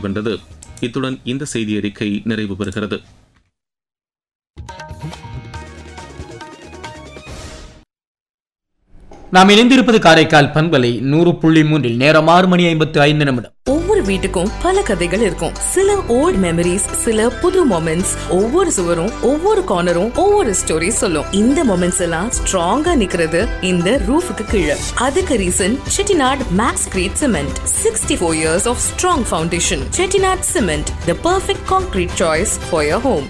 வென்றது இத்துடன் இந்த செய்தி அறிக்கை நிறைவு பெறுகிறது நாம் இணைந்திருப்பது காரைக்கால் பண்பலை நூறு புள்ளி மூன்றில் நேரம் ஆறு மணி ஐம்பத்து ஐந்து நிமிடம் ஒவ்வொரு வீட்டுக்கும் பல கதைகள் இருக்கும் சில ஓல்ட் மெமரிஸ் சில புது மொமெண்ட்ஸ் ஒவ்வொரு சுவரும் ஒவ்வொரு கார்னரும் ஒவ்வொரு ஸ்டோரி சொல்லும் இந்த மொமெண்ட்ஸ் எல்லாம் ஸ்ட்ராங்கா நிக்கிறது இந்த ரூஃபுக்கு கீழே அதுக்கு reason Chettinad max grade cement sixty four years of strong foundation Chettinad cement the perfect concrete choice for your home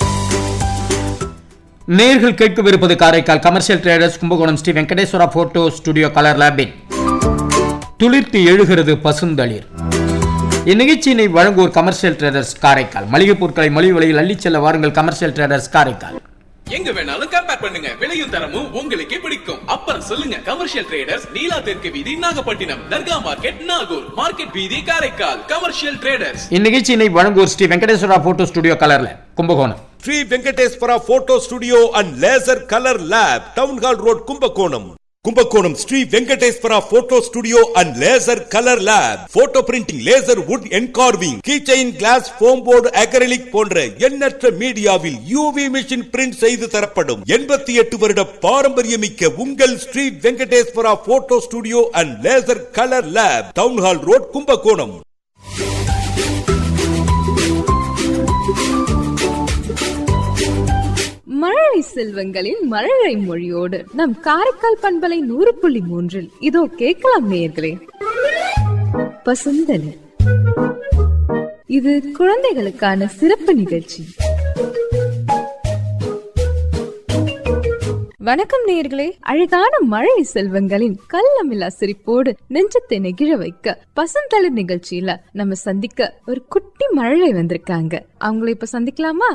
நேர்கள் கேட்கவிருப்பது Karaikal commercial traders Kumbakonam Sri Venkateswara photo studio colour லேபின் துளிர்த்து எழுகிறது பசுந்தளிர் இந்நிகழ்ச்சியினை வழங்குவோர் கமர்ஷியல் ட்ரேடர்ஸ் காரைக்கால் மளிகை பொருட்களை மலிவு விலையில் அள்ளிச் செல்ல வாருங்கள் கமர்ஷியல் ட்ரேடர்ஸ் காரைக்கால் எங்க வேணாலும் கம்பேர் பண்ணுங்க விலையும் தரமும் உங்களுக்கே பிடிக்கும் அப்புறம் சொல்லுங்க கமர்ஷியல் ட்ரேடர்ஸ் நீலா தெற்கு வீதி நாகப்பட்டினம் தர்கா மார்க்கெட் நாகூர் மார்க்கெட் வீதி காரைக்கால் கமர்ஷியல் ட்ரேடர்ஸ் இந்நிகழ்ச்சியினை வழங்குவோர் Sri Venkateswara photo studio colour lab Kumbakonam Sri Venkateswara photo studio and laser colour lab town hall road Kumbakonam Kumbakonam Sri Venkateswara photo studio and laser colour lab photo printing laser wood engraving keychain glass foam board acrylic போன்ற எண்ணற்ற மீடியாவில் UV machine print செய்து தரப்படும் எண்பத்தி எட்டு வருட பாரம்பரியமிக்க உங்கள் Sri Venkateswara photo studio and laser colour lab town hall road Kumbakonam மழலை செல்வங்களின் மழலை மொழியோடு நம் காரைக்கால் பண்பலை நூறு புள்ளி மூன்றில் இதோ கேட்கலாம் நேயர்களே பசுந்தலி இது குழந்தைகளுக்கான சிறப்பு நிகழ்ச்சி வணக்கம் நேயர்களே அழகான மழை செல்வங்களின் கள்ளமில்லா சிரிப்போடு நெஞ்சத்தை நெகிழ வைக்க பசுந்தளிர் நிகழ்ச்சியில நம்ம சந்திக்க ஒரு குட்டி மழலை வந்திருக்காங்க அவங்கள இப்ப சந்திக்கலாமா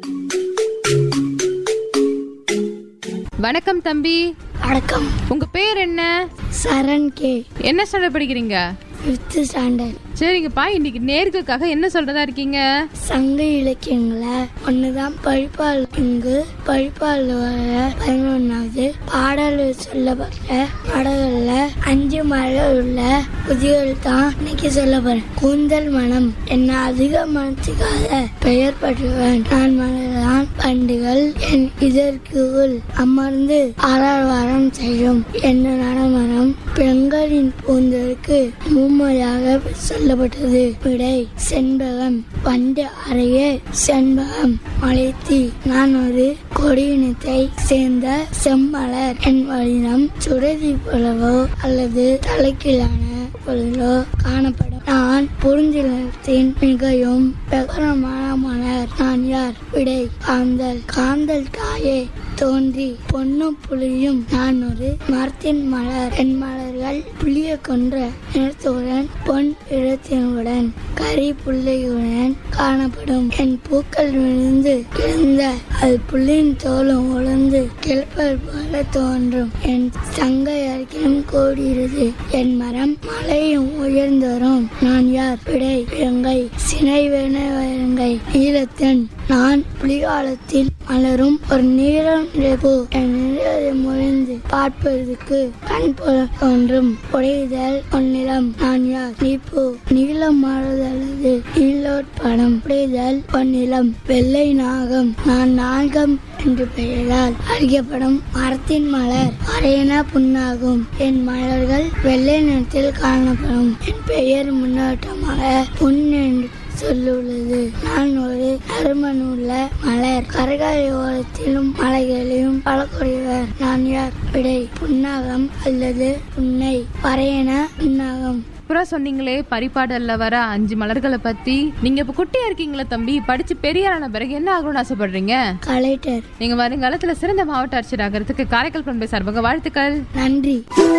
வணக்கம் தம்பி வணக்கம் உங்க பேர் என்ன சரண் கே என்ன சொல்ல படிக்கிறீங்க ஃபிஃப்த் ஸ்டாண்டர்ட் சரிங்கப்பா இன்னைக்கு நேர்களுக்காக என்ன சொல்றதா இருக்கீங்க சங்க இலக்கியங்கள ஒண்ணுதான் பழிப்பால் இங்கு பழிப்பால் வர பதினொன்னாவது பாடல் சொல்லப்பட்ட பாடல்கள்ல அஞ்சு மழை உள்ள புதிகள் தான் இன்னைக்கு சொல்ல போறேன் கூந்தல் மனம் என்ன அதிக மனத்துக்காக பெயர் பெற்றவன் நான் மனதான் பண்டுகள் என் இதற்கு உள் அமர்ந்து ஆறாழ்வாரம் செய்யும் என்ன நடமரம் பெண்களின் கூந்தலுக்கு மூமையாக சொல்லப்பட்டது விடை செண்பகம் வண்டு அறைய செண்பகம் மலைத்தி நான் ஒரு கொடியினத்தை சேர்ந்த செம்மலர் என் வழினம் சுடதி போலவோ அல்லது தலைக்கீழான பொருளோ காணப்படும் நான் புரிஞ்சிலத்தின் மிகவும் பிரகரமான மலர் நான் யார் விடை காந்தல் காந்தல் தாயே தோன்றி பொன்னும் புலியும் நான் ஒரு மரத்தின் மலர் என் மலர்கள் புளிய கொன்ற நிறத்துடன் பொன் இடத்தினுடன் கரி புள்ளையுடன் காணப்படும் என் பூக்கள் விழுந்து எழுந்த அது புள்ளின் தோலும் உழந்து கிளப்பல் போல தோன்றும் என் சங்கை அருகிலும் கோடுகிறது என் மரம் மலையும் உயர்ந்தரும் நான் யார் விடை விலங்கை சினை வேணை நீலத்தன் நான் புலிகாலத்தில் மலரும் ஒரு நீளம் பூ என் நிழலை முறிந்து பார்ப்பதற்கு கண் போல தோன்றும் உடைதல் பொன்னிலம் நான் யார் நீப்பூ நீளம் மாறுதலது நீலோட் படம் உடைதல் பொன்னிலம் வெள்ளை நாகம் நான் நாகம் என்று பெயரால் அறியப்படும் மரத்தின் மலர் அரையன புண்ணாகும் என் மலர்கள் வெள்ளை நிறத்தில் காணப்படும் என் பெயர் முன்னோட்டமாக புண் என்று சொல்லுள்ளது நான் ஒரு நறுமணுள்ள மலர் கரைகாலை ஓரத்திலும் மலைகளிலும் பழக்கூடியவர் நான் யார் விடை புன்னாகம் அல்லது புன்னை வரையன புன்னாகம் புறா சொன்னீங்களே பரிபாடல்ல வர அஞ்சு மலர்களை பத்தி நீங்க இப்ப குட்டியா இருக்கீங்களா தம்பி படிச்சு பெரியாரான பிறகு என்ன ஆகணும்னு ஆசைப்படுறீங்க கலெக்டர் நீங்க வருங்காலத்துல சிறந்த மாவட்ட ஆட்சியர் ஆகிறதுக்கு காரைக்கால் பண்பை சார்பாக வாழ்த்துக்கள் நன்றி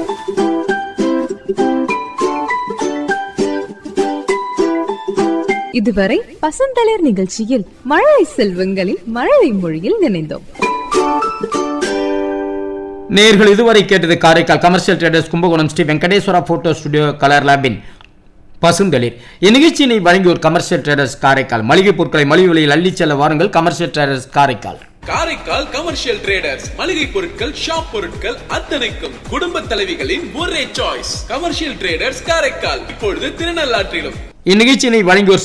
இதுவரை பசந்தளிர் நிகழ்ச்சியில் மழலை செல்வங்களின் மழலை மொழியில் நினைந்தோம் நேர்கள் இதுவரை கேட்டது Karaikal commercial traders Kumbakonam Sri Venkateswara photo studio colour லேபின் பசுந்தளிர் இந்நிகழ்ச்சியினை வழங்கியோர் கமர்ஷியல் ட்ரேடர்ஸ் காரைக்கால் மளிகை பொருட்களை மலிவு விலையில் அள்ளிச் செல்ல வாருங்கள் commercial traders Karaikal Karaikal commercial traders மளிகை பொருட்கள் ஷாப் பொருட்கள் அத்தனைக்கும் குடும்ப தலைவிகளின் ஒரே சாய்ஸ் கமர்ஷியல் ட்ரேடர்ஸ் காரைக்கால் இப்பொழுது திருநள்ளாற்றிலும் இந்நிகழ்ச்சியினை வழங்கியோர்